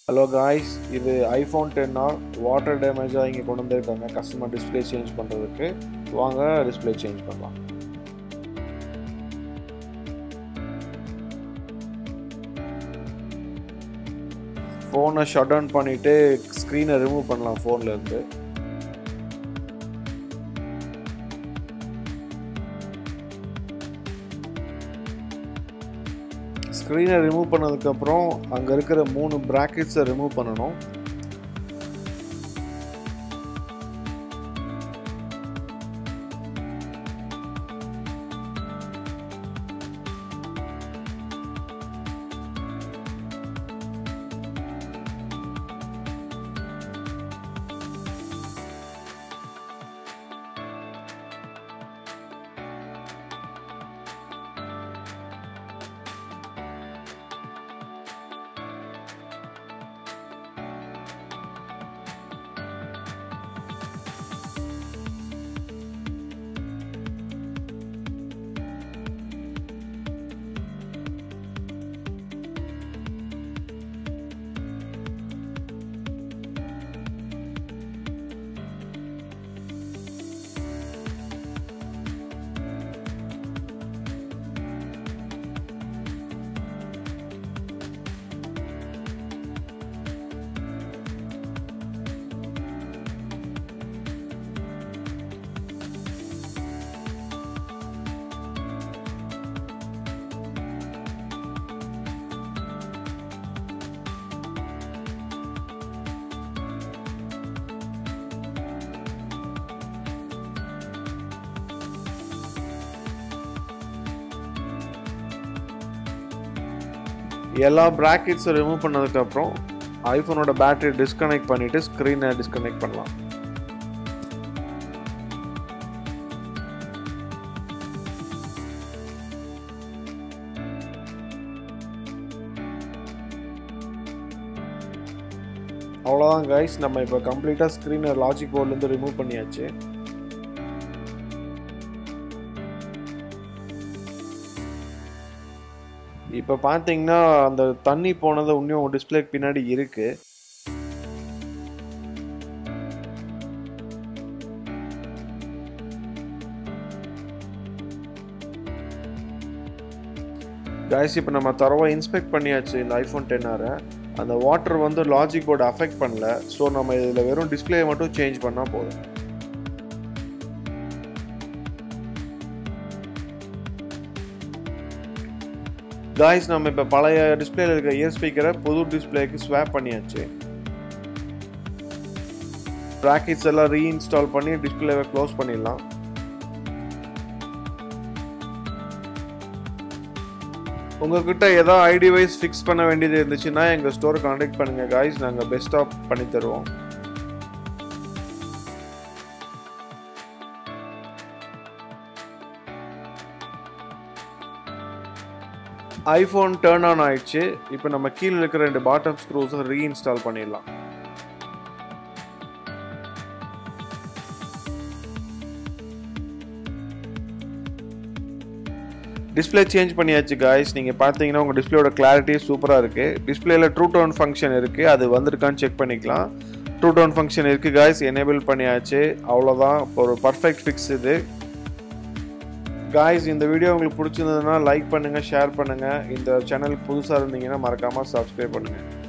hello guys இது iPhone ten R water டேமேஜாக இங்கே கொண்டு வந்திருக்காங்க கஸ்டமர் டிஸ்பிளே சேஞ்ச் பண்ணுறதுக்கு வாங்க டிஸ்பிளே சேஞ்ச் பண்ணலாம் ஃபோனை ஷட் டவுன் பண்ணிவிட்டு ஸ்க்ரீனை ரிமூவ் பண்ணலாம் ஃபோன்லேருந்து ஸ்க்ரீனை ரிமூவ் பண்ணதுக்கப்புறம் அங்கே இருக்கிற மூணு ப்ராக்கெட்ஸை ரிமூவ் பண்ணணும் எல்லா ப்ராக்கெட்ஸை ரிமூவ் பண்ணதுக்கப்புறம் ஐஃபோனோட பேட்டரி டிஸ்கனெக்ட் பண்ணிவிட்டு ஸ்க்ரீனை டிஸ்கனெக்ட் பண்ணலாம் அவ்வளோதான் கைஸ் நம்ம இப்போ கம்ப்ளீட்டாக ஸ்க்ரீனை லாஜிக் போர்ட்லேருந்து ரிமூவ் பண்ணியாச்சு இப்போ பார்த்தீங்கன்னா அந்த தண்ணி போனது இன்னும் டிஸ்பிளேக்கு பின்னாடி இருக்கு கைஸ் இப்போ நம்ம தரவாக இன்ஸ்பெக்ட் பண்ணியாச்சு இந்த ஐஃபோன் டென்னாரை அந்த வாட்டர் வந்து லாஜிக் போர்டு அஃபெக்ட் பண்ணல ஸோ நம்ம இதில் வெறும் டிஸ்பிளே மட்டும் சேஞ்ச் பண்ணால் போதும் காய்ஸ் நம்ம இப்போ பழைய டிஸ்பிளேல இருக்க இயர் ஸ்பீக்கரை புது டிஸ்பிளேக்கு ஸ்வாப் பண்ணியாச்சு ப்ராக்கெட்ஸ் எல்லாம் ரீஇன்ஸ்டால் பண்ணி டிஸ்பிளேவை க்ளோஸ் பண்ணிடலாம் உங்ககிட்ட ஏதோ ஐடி வைஸ் ஃபிக்ஸ் பண்ண வேண்டியது இருந்துச்சுன்னா எங்கள் ஸ்டோரை காண்டாக்ட் பண்ணுங்கள் காய்ஸ் நாங்கள் பெஸ்ட்டாக பண்ணி தருவோம் ஐஃபோன் டேர்ன் ஆன் ஆயிடுச்சு இப்போ நம்ம கீழே இருக்கிற ரெண்டு பாட்டம் ஸ்க்ரூஸை ரீஇன்ஸ்டால் பண்ணிடலாம் டிஸ்பிளே சேஞ்ச் பண்ணியாச்சு காய்ஸ் நீங்கள் பார்த்தீங்கன்னா உங்கள் டிஸ்பிளேயோட கிளாரிட்டி சூப்பராக இருக்குது டிஸ்பிளேல ட்ரூ டோன் ஃபங்க்ஷன் இருக்குது அது வந்திருக்கான்னு செக் பண்ணிக்கலாம் ட்ரூ டோன் ஃபங்க்ஷன் இருக்குது காய்ஸ் எனேபிள் பண்ணியாச்சு அவ்வளோதான் ஒரு பர்ஃபெக்ட் ஃபிக்ஸ் இது காய்ஸ் இந்த வீடியோ உங்களுக்கு பிடிச்சிருந்ததுன்னா லைக் பண்ணுங்கள் ஷேர் பண்ணுங்கள் இந்த சேனலுக்கு புதுசாக இருந்தீங்கன்னா மறக்காமல் சப்ஸ்கிரைப் பண்ணுங்கள்